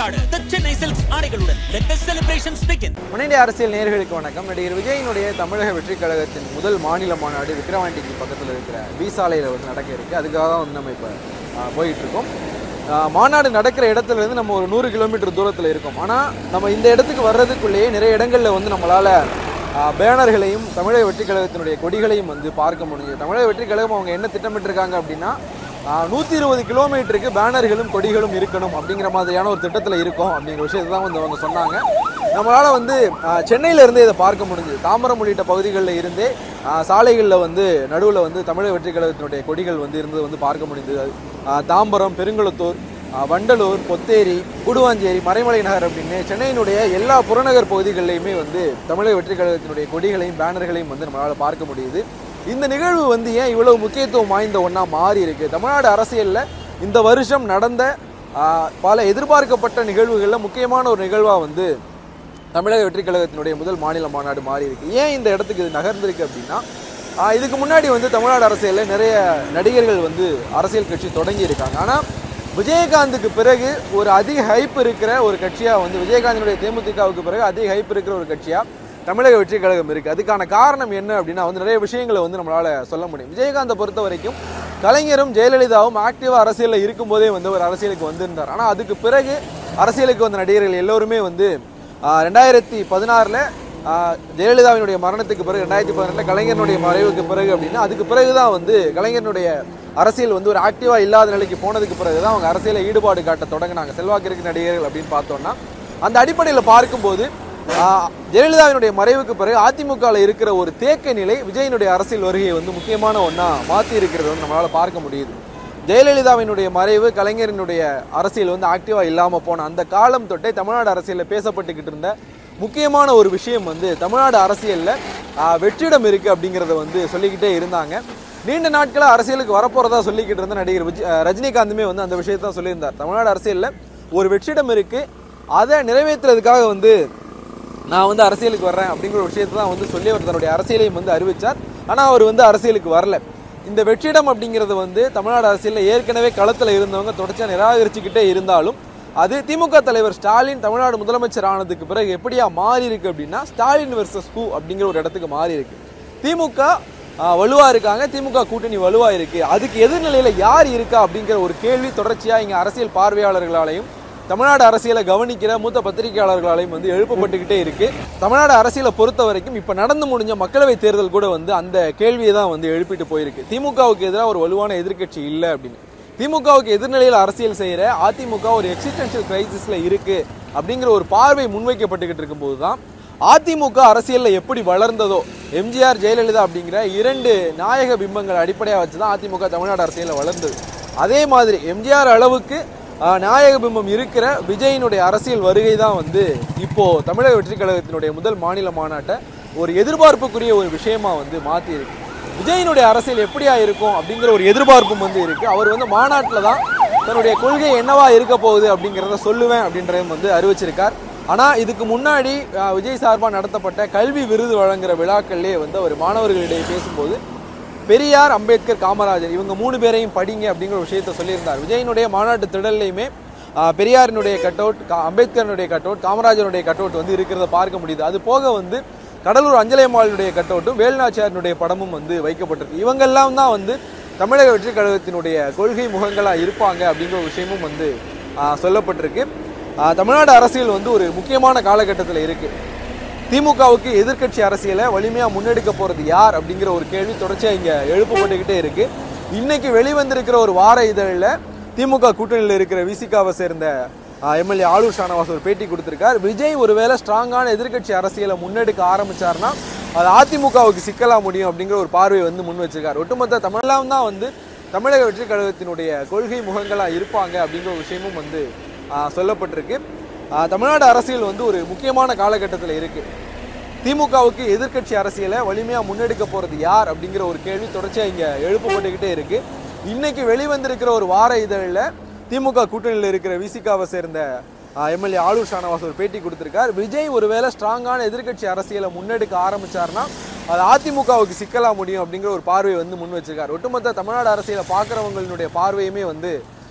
கொண்டாட the Chennai Silks ஆடைகளுடன் let the celebrations begin. முன்னிலை அரசியல் நேயர்களுக்கு வணக்கம் நடிகர் விஜயினுடைய தமிழக வெற்றி கழகத்தின் முதல் மாநில மாநாடு விக்கிரவாண்டிக்கு பக்கத்தில் இருக்கிற பி சாலையில் வந்து நடக்க இருக்கு அதுக்காக தான் வந்து நம்ம இப்போ போயிட்டு இருக்கோம் ஆ, மாநாடு நடக்கிற இடத்துல இருந்து நம்ம ஒரு நூறு கிலோமீட்டர் தூரத்தில் இருக்கோம் ஆனால் நம்ம இந்த இடத்துக்கு வர்றதுக்குள்ளேயே நிறைய இடங்களில் வந்து நம்மளால் பேனர்களையும் தமிழக வெற்றி கழகத்தினுடைய கொடிகளையும் வந்து பார்க்க முடிஞ்சது தமிழக வெற்றி கழகம் அவங்க என்ன திட்டமிட்டிருக்காங்க அப்படின்னா நூற்றி இருபது கிலோமீட்டருக்கு பேனர்களும் கொடிகளும் இருக்கணும் அப்படிங்கிற மாதிரியான ஒரு திட்டத்தில் இருக்கும் அப்படிங்கிற விஷயத்தை தான் வந்து அவங்க சொன்னாங்க நம்மளால் வந்து ஆஹ், சென்னையில இருந்தே இதை பார்க்க முடிஞ்சது தாம்பரம் உள்ளிட்ட பகுதிகளில் இருந்தே ஆஹ், சாலைகளில் வந்து நடுவில் வந்து தமிழக வெற்றி கழகத்தினுடைய கொடிகள் வந்து இருந்தது வந்து பார்க்க முடிந்தது ஆஹ், தாம்பரம் பெருங்குளத்தூர் ஆஹ், வண்டலூர் பொத்தேரி கூடுவாஞ்சேரி மறைமலை நகர் அப்படின்னு சென்னையினுடைய எல்லா புறநகர் பகுதிகளிலையுமே வந்து தமிழக வெற்றி கழகத்தினுடைய கொடிகளையும் பேனர்களையும் வந்து நம்மளால் பார்க்க முடியுது இந்த நிகழ்வு வந்து ஏன் இவ்வளவு முக்கியத்துவம் வாய்ந்த ஒன்றா மாறி இருக்கு தமிழ்நாடு அரசியலில் இந்த வருஷம் நடந்த ஆஹ், பல எதிர்பார்க்கப்பட்ட நிகழ்வுகளில் முக்கியமான ஒரு நிகழ்வாக வந்து தமிழக வெற்றி கழகத்தினுடைய முதல் மாநில மாநாடு மாறி இருக்கு ஏன் இந்த இடத்துக்கு இது நகர்ந்திருக்கு அப்படின்னா ஆஹ், இதுக்கு முன்னாடி வந்து தமிழ்நாடு அரசியலில் நிறைய நடிகர்கள் வந்து அரசியல் கட்சி தொடங்கி இருக்காங்க ஆனால் விஜயகாந்துக்கு பிறகு ஒரு அதிக ஹைப் இருக்கிற ஒரு கட்சியாக வந்து விஜயகாந்தினுடைய தேமுதிகவுக்கு பிறகு அதிக ஹைப் இருக்கிற ஒரு கட்சியாக தமிழக வெற்றி கழகம் இருக்கு அதுக்கான காரணம் என்ன அப்படின்னா வந்து நிறைய விஷயங்களை வந்து நம்மளால சொல்ல முடியும் விஜயகாந்தை பொறுத்த வரைக்கும் கலைஞரும் ஜெயலலிதாவும் ஆக்டிவா அரசியலில் இருக்கும்போதே வந்து ஒரு அரசியலுக்கு வந்திருந்தார் ஆனால் அதுக்கு பிறகு அரசியலுக்கு வந்த நடிகர்கள் எல்லோருமே வந்து ஆஹ், ரெண்டாயிரத்தி பதினாறுல ஆஹ், ஜெயலலிதாவினுடைய மரணத்துக்கு பிறகு ரெண்டாயிரத்தி பதினெட்டில் கலைஞருடைய மறைவுக்கு பிறகு அப்படின்னா அதுக்கு பிறகு தான் வந்து கலைஞருடைய அரசியல் வந்து ஒரு ஆக்டிவா இல்லாத நிலைக்கு போனதுக்கு பிறகு தான் அவங்க அரசியலில் ஈடுபாடு காட்ட தொடங்கினாங்க செல்வாக்கு இருக்கு நடிகர்கள் அப்படின்னு பார்த்தோம்னா அந்த அடிப்படையில் பார்க்கும்போது ஆஹ், ஜெயலலிதாவினுடைய மறைவுக்கு பிறகு அதிமுகவில் இருக்கிற ஒரு தேக்க நிலை விஜயனுடைய அரசியல் வருகையை வந்து முக்கியமான ஒன்றா மாற்றி இருக்கிறது வந்து நம்மளால் பார்க்க முடியுது ஜெயலலிதாவினுடைய மறைவு கலைஞரினுடைய அரசியல் வந்து ஆக்டிவாக இல்லாமல் போன அந்த காலம் தொட்டே தமிழ்நாடு அரசியலில் பேசப்பட்டுக்கிட்டு இருந்த முக்கியமான ஒரு விஷயம் வந்து தமிழ்நாடு அரசியலில் வெற்றிடம் இருக்கு அப்படிங்கிறத வந்து சொல்லிக்கிட்டே இருந்தாங்க நீண்ட நாட்களாக அரசியலுக்கு வரப்போறதா சொல்லிக்கிட்டு இருந்த நடிகர் விஜய் ஆஹ் ரஜினிகாந்துமே வந்து அந்த விஷயத்தை தான் சொல்லியிருந்தார் தமிழ்நாடு அரசியலில் ஒரு வெற்றிடம் இருக்கு அதை நிறைவேற்றுறதுக்காக வந்து நான் வந்து அரசியலுக்கு வர்றேன் அப்படிங்கிற ஒரு விஷயத்தை தான் வந்து சொல்லி அவர் தன்னுடைய அரசியலையும் வந்து அறிவிச்சார் ஆனால் அவர் வந்து அரசியலுக்கு வரல இந்த வெற்றிடம் அப்படிங்கிறது வந்து தமிழ்நாடு அரசியலில் ஏற்கனவே களத்தில் இருந்தவங்க தொடர்ச்சியாக நிராகரிச்சுக்கிட்டே இருந்தாலும் அது திமுக தலைவர் ஸ்டாலின் தமிழ்நாடு முதலமைச்சர் ஆனதுக்கு பிறகு எப்படியா மாறி இருக்கு அப்படின்னா ஸ்டாலின் வெர்சஸ் ஹூ அப்படிங்கிற ஒரு இடத்துக்கு மாறி இருக்கு திமுக ஆஹ், வலுவா இருக்காங்க திமுக கூட்டணி வலுவா இருக்கு அதுக்கு எதிர்நிலையில யார் இருக்கா அப்படிங்கிற ஒரு கேள்வி தொடர்ச்சியா இங்க அரசியல் பார்வையாளர்களாலையும் தமிழ்நாடு அரசியலை கவனிக்கிற மூத்த பத்திரிகையாளர்களாலையும் வந்து எழுப்பப்பட்டுக்கிட்டே இருக்கு தமிழ்நாடு அரசியலை பொறுத்த வரைக்கும் இப்ப நடந்து முடிஞ்ச மக்களவை தேர்தல் கூட வந்து அந்த கேள்வியை தான் வந்து எழுப்பிட்டு போயிருக்கு திமுகவுக்கு எதிராக ஒரு வலுவான எதிர்க்கட்சி இல்லை அப்படின்னு திமுகவுக்கு எதிர்நிலையில் அரசியல் செய்யற அதிமுக ஒரு எக்ஸிஸ்டன்ஷியல் கிரைசிஸ்ல இருக்கு அப்படிங்கிற ஒரு பார்வை முன்வைக்கப்பட்டுக்கிட்டு இருக்கும்போது தான் அதிமுக அரசியல்ல எப்படி வளர்ந்ததோ எம்ஜிஆர் ஜெயலலிதா அப்படிங்கிற இரண்டு நாயக பிம்பங்கள் அடிப்படையாக வச்சு தான் அதிமுக தமிழ்நாடு அரசியலில் வளர்ந்தது அதே மாதிரி எம்ஜிஆர் அளவுக்கு ஆஹ், நாயக பிம்பம் இருக்கிற விஜயினுடைய அரசியல் வருகை தான் வந்து இப்போ தமிழக வெற்றி கழகத்தினுடைய முதல் மாநில மாநாட்டை ஒரு எதிர்பார்ப்புக்குரிய ஒரு விஷயமா வந்து மாத்தி இருக்கு விஜயினுடைய அரசியல் எப்படியா இருக்கும் அப்படிங்கிற ஒரு எதிர்பார்ப்பும் வந்து இருக்கு அவர் வந்து மாநாட்டில் தான் தன்னுடைய கொள்கை என்னவா இருக்க போகுது அப்படிங்கிறத சொல்லுவேன் அப்படின்றதையும் வந்து அறிவிச்சிருக்கார் ஆனால் இதுக்கு முன்னாடி அஹ், விஜய் சார்பாக நடத்தப்பட்ட கல்வி விருது வழங்குற விழாக்கள்லேயே வந்து அவர் மாணவர்களிடையே பேசும்போது பெரியார் அம்பேத்கர் காமராஜர் இவங்க மூணு பேரையும் படிங்க அப்படிங்கிற ஒரு விஷயத்த சொல்லியிருந்தார் விஜயனுடைய மாநாட்டு திடல்லையுமே ஆஹ், பெரியாரினுடைய கட் அவுட் அம்பேத்கரனுடைய கட் அவுட் காமராஜருடைய கட் அவுட் வந்து இருக்கிறத பார்க்க முடியுது அது போக வந்து கடலூர் அஞ்சலை அம்மாளுடைய கட் அவுட்டும் வேலுநாச்சியாரினுடைய படமும் வந்து வைக்கப்பட்டிருக்கு இவங்கெல்லாம் தான் வந்து தமிழக வெற்றி கழகத்தினுடைய கொள்கை முகங்களா இருப்பாங்க அப்படிங்கிற ஒரு விஷயமும் வந்து ஆஹ், சொல்லப்பட்டிருக்கு ஆஹ், தமிழ்நாடு அரசியல் வந்து ஒரு முக்கியமான காலகட்டத்தில் இருக்கு திமுகவுக்கு எதிர்க்கட்சி அரசியலை வலிமையா முன்னெடுக்க போறது யார் அப்படிங்கிற ஒரு கேள்வி தொடர்ச்சியா இங்க எழுப்பப்பட்டுக்கிட்டே இருக்கு இன்னைக்கு வெளிவந்திருக்கிற ஒரு வார இதழில் திமுக கூட்டணியில் இருக்கிற விசிகாவை சேர்ந்த எம்எல்ஏ ஆளூர் ஷானவாஸ் ஒரு பேட்டி கொடுத்திருக்கார் விஜய் ஒருவேளை ஸ்ட்ராங்கான எதிர்க்கட்சி அரசியலை முன்னெடுக்க ஆரம்பிச்சாருன்னா அது அதிமுகவுக்கு சிக்கலா முடியும் அப்படிங்கிற ஒரு பார்வையை வந்து முன் வச்சிருக்காரு ஒட்டுமொத்த தமிழெல்லாம் தான் வந்து தமிழக வெற்றி கழகத்தினுடைய கொள்கை முகங்களா இருப்பாங்க அப்படிங்கிற ஒரு விஷயமும் வந்து ஆஹ், சொல்லப்பட்டிருக்கு ஆஹ், தமிழ்நாடு அரசியல் வந்து ஒரு முக்கியமான காலகட்டத்தில் இருக்கு திமுகவுக்கு எதிர்க்கட்சி அரசியலை வலிமையா முன்னெடுக்க போறது யார் அப்படிங்கிற ஒரு கேள்வி தொடர்ச்சியா இங்க எழுப்பப்பட்டுக்கிட்டே இருக்கு இன்னைக்கு வெளிவந்திருக்கிற ஒரு வார இதழில் திமுக கூட்டணியில் இருக்கிற விசிகாவை சேர்ந்த எம்எல்ஏ ஆளூர் ஷானவாஸ் ஒரு பேட்டி கொடுத்திருக்கார் விஜய் ஒருவேளை ஸ்ட்ராங்கான எதிர்க்கட்சி அரசியலை முன்னெடுக்க ஆரம்பிச்சாருன்னா அது அதிமுகவுக்கு சிக்கலா முடியும் அப்படிங்கிற ஒரு பார்வையை வந்து முன் வச்சிருக்காரு ஒட்டுமொத்த தமிழ்நாடு அரசியலை பார்க்குறவங்களுடைய பார்வையுமே வந்து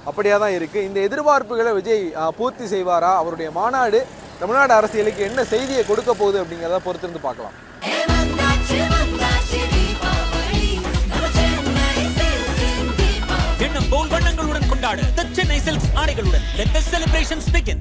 அப்படியே தான் இருக்குது இந்த எதிர்பார்ப்புகளை விஜய் ஆ, பூர்த்தி செய்வாரா அவருடைய மாநாடு தமிழ்நாடு அரசியலுக்கு என்ன செய்தியை கொடுக்க போகுது அப்படிங்கிறத பொறுத்திருந்து பார்க்கலாம் வந்தாச்சு வந்தாச்சு தீபாவளி நம்ம சென்னை சில்க்ஸின் தீபாவளி எண்ணம் போல் வண்ணங்களுடன் கொண்டாடு The சென்னை சில்க்ஸ் ஆடைகளுடன் let the celebrations begin